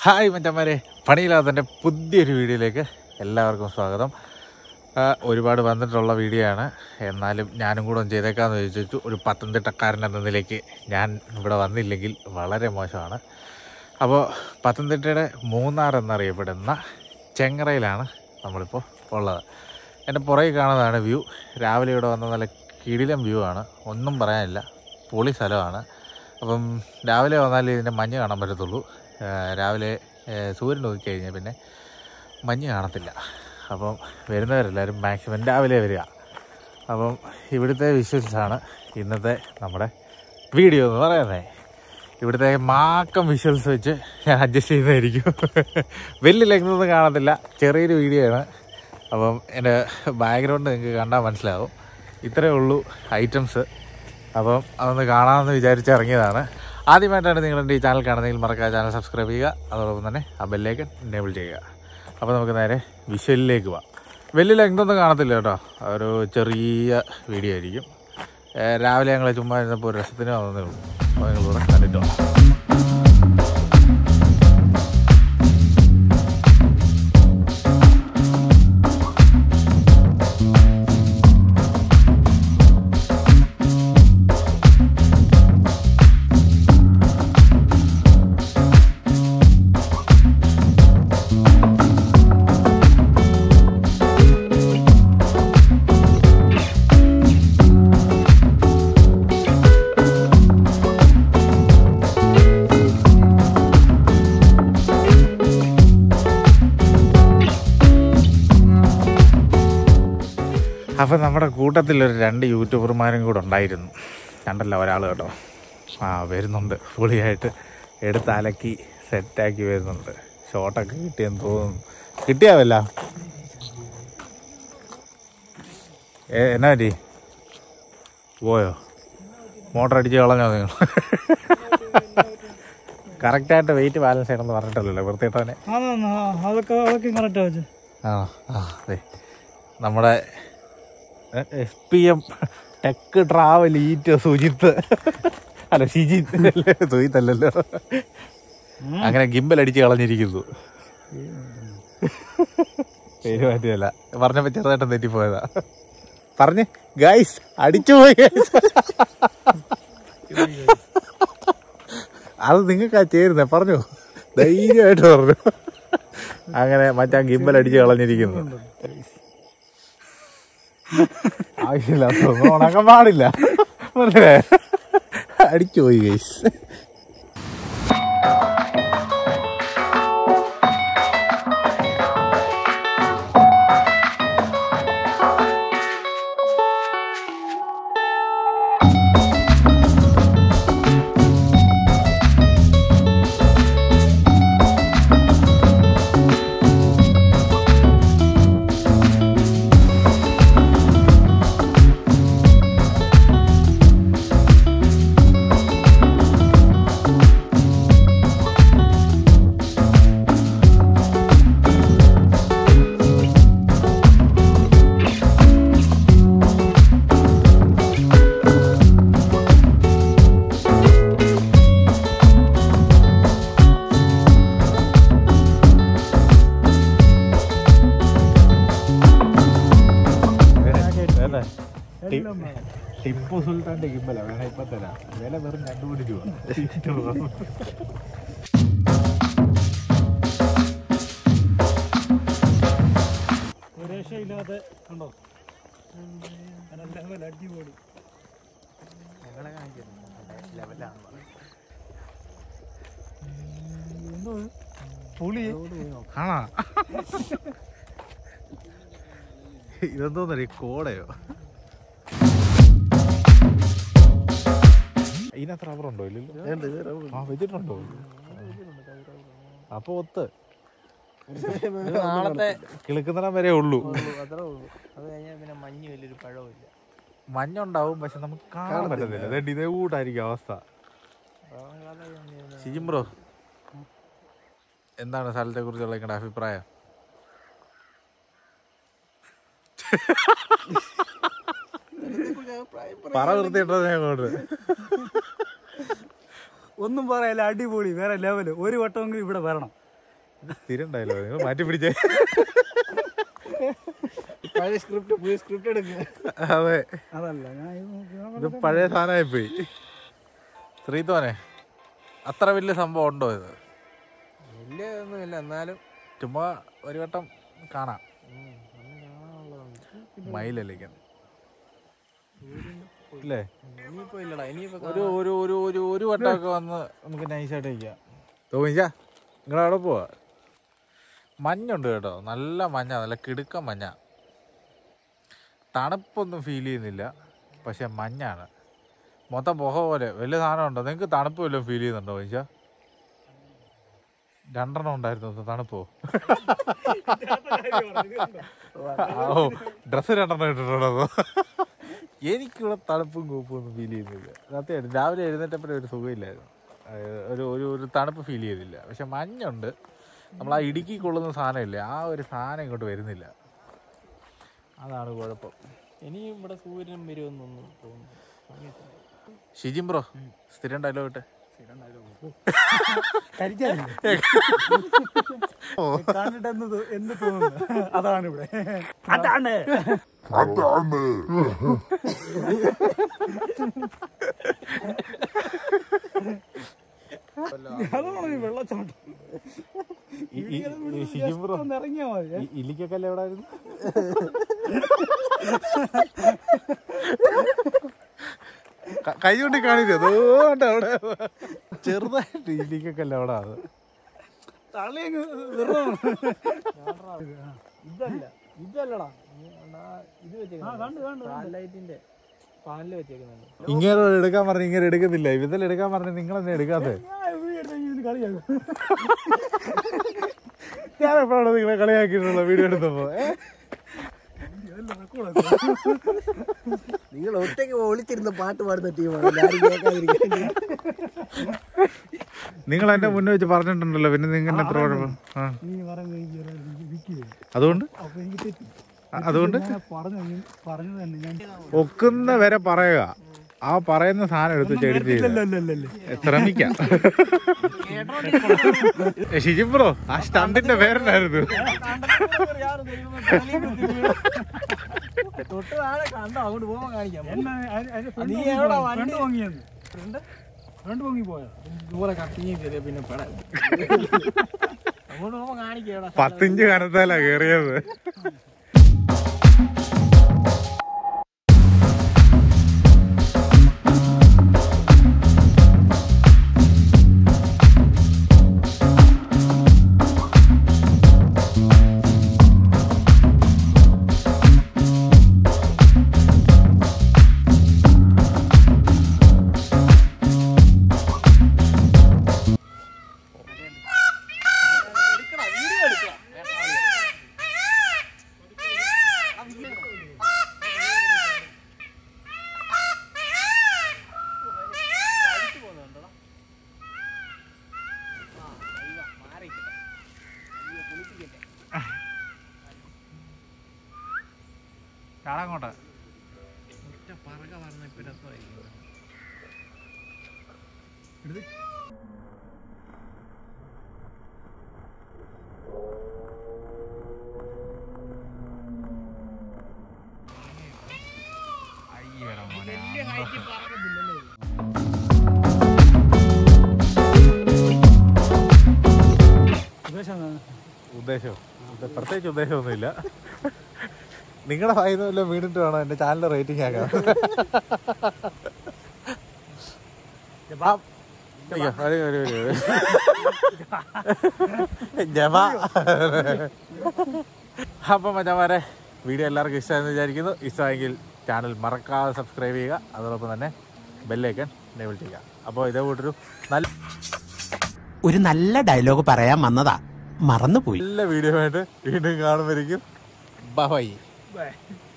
Hi മച്ചന്മാരെ പണിയില്ലാത്തൻ്റെ പുതിയൊരു വീഡിയോയിലേക്ക് എല്ലാവർക്കും സ്വാഗതം ആ, ഒരുപാട് വന്നിട്ടുള്ള വീഡിയോ ആണ് എന്നാലും ഞാനും കൂടെ ഒന്ന് ചെയ്തേക്കാന്ന് ചോദിച്ചു ഒരു പത്തനംതിട്ടക്കാരൻ എന്ന നിലയ്ക്ക് ഞാൻ ഇവിടെ വന്നില്ലെങ്കിൽ വളരെ മോശമാണ് അപ്പോൾ പത്തനംതിട്ടയുടെ മൂന്നാർ എന്നറിയപ്പെടുന്ന ചെങ്ങറയിലാണ് നമ്മളിപ്പോൾ ഉള്ളത് എൻ്റെ പുറകിൽ കാണുന്നതാണ് വ്യൂ രാവിലെ ഇവിടെ വന്ന നല്ല കിടിലം വ്യൂ ആണ് ഒന്നും പറയാനില്ല പൊളി സ്ഥലമാണ് അപ്പം രാവിലെ വന്നാൽ ഇതിൻ്റെ മഞ്ഞ് കാണാൻ പറ്റത്തുള്ളൂ ആ, രാവിലെ ആ, സൂര്യൻ നോക്കിക്കഴിഞ്ഞാൽ പിന്നെ മഞ്ഞ് കാണത്തില്ല അപ്പം വരുന്നവരെല്ലാവരും മാക്സിമം രാവിലെ വരിക അപ്പം ഇവിടുത്തെ വിഷ്വൽസാണ് ഇന്നത്തെ നമ്മുടെ വീഡിയോ എന്ന് പറയുന്നത് ഇവിടുത്തെ മാക്കം വിഷ്വൽസ് വെച്ച് ഞാൻ അഡ്ജസ്റ്റ് ചെയ്യുന്നതായിരിക്കും വലിയ ലെങ്ത് ഒന്നും കാണത്തില്ല ചെറിയൊരു വീഡിയോ ആണ് അപ്പം എൻ്റെ ബാക്ക്ഗ്രൗണ്ട് നിങ്ങൾക്ക് കണ്ടാൽ മനസ്സിലാവും ഇത്രയേ ഉള്ളൂ ഐറ്റംസ് അപ്പം അതൊന്ന് കാണാമെന്ന് വിചാരിച്ചിറങ്ങിയതാണ് ആദ്യമായിട്ടാണ് നിങ്ങൾ എൻ്റെ ഈ ചാനൽ കാണുന്നതെങ്കിൽ മറക്കാതെ ചാനൽ സബ്സ്ക്രൈബ് ചെയ്യുക അതോടൊപ്പം തന്നെ ആ ബെല്ലേക്ക് എനേബിൾ ചെയ്യുക അപ്പോൾ നമുക്ക് നേരെ വിഷ്വലിലേക്ക് പോവാം വലിയ ലെങ്ത് ഒന്നും കാണത്തില്ല കേട്ടോ ഒരു ചെറിയ വീഡിയോ ആയിരിക്കും ഏ, രാവിലെ ഞങ്ങൾ ചുമ്മാ ഇരുന്നപ്പോൾ ഒരു രസത്തിന് വന്നതേ ഉള്ളൂ അപ്പോൾ നിങ്ങളിവിടെ കണ്ടിട്ടോ അപ്പോൾ നമ്മുടെ കൂട്ടത്തിൽ ഒരു രണ്ട് യൂട്യൂബർമാരും കൂടെ ഉണ്ടായിരുന്നു രണ്ടല്ല ഒരാൾ കേട്ടോ ആ വരുന്നുണ്ട് പൊളിയായിട്ട് എടുത്ത് അലക്കി സെറ്റാക്കി വരുന്നുണ്ട് ഷോട്ടൊക്കെ കിട്ടിയെന്ന് തോന്നുന്നു കിട്ടിയാവല്ല ഏ എന്നാ പറ്റി പോയോ മോട്ടർ അടിച്ച് കളഞ്ഞോ നിങ്ങൾ കറക്റ്റായിട്ട് വെയിറ്റ് ബാലൻസ് ചെയ്യണമെന്ന് പറഞ്ഞിട്ടല്ലല്ലോ വൃത്തിയിട്ടവനെ ആന്നാ അതൊക്കെ അതൊക്കെ കറക്റ്റാ വെച്ച് ആ ആ അതെ നമ്മുടെ S P M tech travel eat Sujith അല്ല ഷിജിത്ത് അല്ലേ സുജിത്ത് അല്ലല്ലോ അങ്ങനെ ഗിംബൽ അടിച്ച് കളഞ്ഞിരിക്കുന്നു പേര് മാറ്റിയല്ല പറഞ്ഞപ്പോ ചെറുതായിട്ട് തെറ്റിപ്പോയതാ പറഞ്ഞ് ഗൈസ് അടിച്ചുപോയി guys. അത് നിങ്ങൾക്കാ ചേരുന്നേ പറഞ്ഞു ധൈര്യമായിട്ട് പറഞ്ഞു അങ്ങനെ മറ്റാ ഗിംബൽ അടിച്ച് കളഞ്ഞിരിക്കുന്നു ആവശ്യമില്ലാത്ത ഉണക്കാൻ പാടില്ല മനസ്സിലായോ അടിച്ചു പോയി ഗൈസ് അല്ലേ? ടി- ടിപ്പു സുൽത്താന്റെ ഗിംബല വേണ ഇപ്പൊ തരാം വില വെറും രണ്ടു കോടി രൂപ ഒരു രക്ഷയില്ലാതെ ഉണ്ടോ ലെവൽ അടിപൊളി എന്തോ ഇത്? പുളി ആണാ ഇതെന്തോന്നറിയ കോടയോ ഇതിനകത്ത് റബ്ബർ ഉണ്ടോ ഇല്ലല്ലോ ആ വെച്ചിട്ടുണ്ടോ അപ്പൊ ഒത്ത് നാളത്തെ കിളുക്കുന്നിടം വരെ ഉള്ളൂ അത്രേ ഉള്ളൂ അത് കഴിഞ്ഞാൽ പിന്നെ മഞ്ഞ് വലിയൊരു പഴമില്ല മഞ്ഞുണ്ടാവും പക്ഷെ നമുക്ക് കാണാൻ പറ്റത്തില്ല അതുകൊണ്ട് ഇതേ കൂട്ടായിരിക്കും അവസ്ഥ ഷിജിം ബ്രോ എന്താണ് സ്ഥലത്തെ കുറിച്ചുള്ള നിങ്ങളുടെ അഭിപ്രായം പറ വൃത്തിയിട്ടത് അങ്ങോട്ട് ഒന്നും പറയല്ല അടിപൊളി വേറെ ലെവല് ഒരു വട്ടമെങ്കിലും ഇവിടെ വരണം ഇത് സ്ഥിരം ഡയലോഗ് നിങ്ങൾ മാറ്റി പിടിച്ചേ പഴയ സ്ക്രിപ്റ്റ് പുതിയ സ്ക്രിപ്റ്റ് എടുക്കുക അതെ അതല്ല ഞാൻ ഇത് നോക്കി ഇത് പഴയ സാധനമായി പോയി ശ്രീതോനെ അത്ര വലിയ സംഭവം ഉണ്ടോ ഇത് വലിയ ഒന്നുമില്ല എന്നാലും ചുമ്മാ ഒരു വട്ടം കാണാം ഉം, ഒന്ന് കാണാനുള്ളതുണ്ട് മയിലല്ലേക്കാൻ ഇല്ലേ ഇനിയിപ്പോ ഇല്ലടാ ഇനിയിപ്പോ ഒരു ഒരു ഒരു ഒരു ഒരു വട്ടമൊക്കെ വന്ന് നമുക്ക് നൈസായിട്ട് വയ്ക്കാം തോന്നിച്ചാ നിങ്ങളവിടെ പോവാ മഞ്ഞുണ്ട് കേട്ടോ നല്ല മഞ്ഞ നല്ല കിടുക്കം മഞ്ഞ തണുപ്പൊന്നും ഫീൽ ചെയ്യുന്നില്ല പക്ഷെ മഞ്ഞാണ് മൊത്തം പുക പോലെ വലിയ സാധനം ഉണ്ടോ നിങ്ങൾക്ക് തണുപ്പ് വല്ലതും ഫീൽ ചെയ്യുന്നുണ്ടോ ചോദിച്ചാ രണ്ടെണ്ണം ഉണ്ടായിരുന്നു തണുപ്പോ ഓ ഡ്രസ്സ് രണ്ടെണ്ണം ഇട്ടിട്ടുണ്ടോ എനിക്കിവിടെ തണുപ്പും കൂപ്പും ഒന്നും ഫീൽ ചെയ്യുന്നില്ല സത്യമായിട്ട് രാവിലെ എഴുന്നേറ്റപ്പോഴും ഒരു സുഖമില്ലായിരുന്നു അതായത് ഒരു ഒരു ഒരു തണുപ്പ് ഫീൽ ചെയ്തില്ല പക്ഷെ മഞ്ഞുണ്ട് നമ്മൾ ആ ഇടുക്കി കൊള്ളുന്ന സാധനമില്ലേ ആ ഒരു സാധനം ഇങ്ങോട്ട് വരുന്നില്ല അതാണ് കുഴപ്പം ഇനിയും ഇവിടെ സൂര്യൻ വരുമെന്നൊന്നും തോന്നുന്നു സമയത്തില്ല. ഷിജിം ബ്രോ സ്ഥിരം ഡയലോഗ് ഇട്ടെ കരിക്കാനില്ലേ കണ്ടിട്ട് എന്ത് തോ- എന്ത് തോന്നുന്നു അതാണ് ഇവിടെ അതാണ് അതാണ് ഈ വെള്ളച്ചാട്ടം ഈ- ഈ- ഈ ഷിജിം ബ്രോ ഒന്ന് ഇറങ്ങിയാ മതി ഈ ഇലിക്കക്കല്ല എവിടെ ആയിരുന്നു ക- കൈ കൊണ്ട് കാണില്ല അതുകൊണ്ട് അവിടെ ചെറുതായിട്ട് ഇലിക്കക്കല്ല അവിടെ അത് തള്ളി അങ്ങ് വെറുതെ ഇതല്ല ഇതല്ലടാ ഈ അണ്ണാ ഇത് ആ, കണ്ടു, കണ്ടു, വെച്ചേക്കുന്നത് ലൈറ്റിന്റെ പാനല് വെച്ചേക്കുന്നുണ്ട് ഇങ്ങനെ എടുക്കാൻ പറഞ്ഞ ഇങ്ങനെ എടുക്കുന്നില്ല ഇതെല്ലാം എടുക്കാൻ പറഞ്ഞ നിങ്ങൾ തന്നെ എടുക്കാതെ ഞാൻ വീഡിയോ എടുത്ത് ഇങ്ങനെ കളിയാക്കും ഞാൻ എപ്പോഴാണ് നിങ്ങളെ കളിയാക്കിയിട്ടുള്ള വീഡിയോ എടുത്തപ്പോ ഏ? നിങ്ങൾ ഒറ്റയ്ക്ക് ഒളിച്ചിരുന്ന പാട്ട് പാടുന്ന ടീമാണ് ആരും കേൾക്കാതിരിക്കാൻ നിങ്ങൾ എന്റെ മുന്നേ വെച്ച് പറഞ്ഞിട്ടുണ്ടല്ലോ പിന്നെ നിങ്ങൾ എത്ര കുഴപ്പം ആ നീ പറയുന്നത് എനിക്ക് ഒരു വിക്കിയത് അതുകൊണ്ട് അപ്പൊ എനിക്ക് തെറ്റി അ- അതുകൊണ്ട് ഞാൻ പറഞ്ഞു പറഞ്ഞത് തന്നെ ഞാൻ ഒക്കുന്ന വരെ പറയുക ആ പറയുന്ന സാധനം എടുത്ത് ചെടിച്ച് ഇല്ല, ഇല്ല, ഇല്ല, ഇല്ല. ശ്രമിക്കാം ഷിജിബ്രോ ആ സ്റ്റണ്ടിന്റെ പേരെന്നായിരുന്നു തൊട്ട് താഴെ കണ്ടോ അങ്ങോട്ട് പോകുമ്പോ കാണിക്കാം എന്നാ അതിന് അതിന് front നീ പൊങ്ങി എവിടാ പോയോ? വണ്ടി? front പൊങ്ങിയെന്ന്. front പൊങ്ങി പോയോ ദൂരെ കത്തിങ്ങി കയറിയ പിന്നെ പെട അങ്ങോട്ട് പോകുമ്പോ കാണിക്കാം പത്തിഞ്ച് കനത്താലാ കേറിയത് ചാടാങ്ങോട്ടെ പറക പറഞ്ഞ ഇപ്പൊ രസമായിരിക്കും ഉദ്ദേശം എന്താണ്? ഉദ്ദേശം ഇത് പ്രത്യേകിച്ച് ഉദ്ദേശമൊന്നുമില്ല നിങ്ങളുടെ വായന വല്ലതും വീണിട്ട് വേണം എന്റെ ചാനൽ റേറ്റിംഗ് ആക്കാൻ ആ, അയ്യോ, വരൂ, വരൂ, വരൂ, വരൂ. ജമാ. അപ്പം മച്ചാമാരെ വീഡിയോ എല്ലാവർക്കും ഇഷ്ടമായെന്ന് വിചാരിക്കുന്നു ഇഷ്ടമായെങ്കിൽ ചാനൽ മറക്കാതെ സബ്സ്ക്രൈബ് ചെയ്യുക അതോടൊപ്പം തന്നെ ബെല്ലേക്കൻ എനേബിൾ ചെയ്യുക അപ്പോൾ ഇതേ കൂട്ടൊരു നല്ല ഒരു നല്ല ഡയലോഗ് പറയാൻ വന്നതാ മറന്നുപോയി നല്ല വീഡിയോ ആയിട്ട് വീണ്ടും കാണുമായിരിക്കും ബൈ Bye.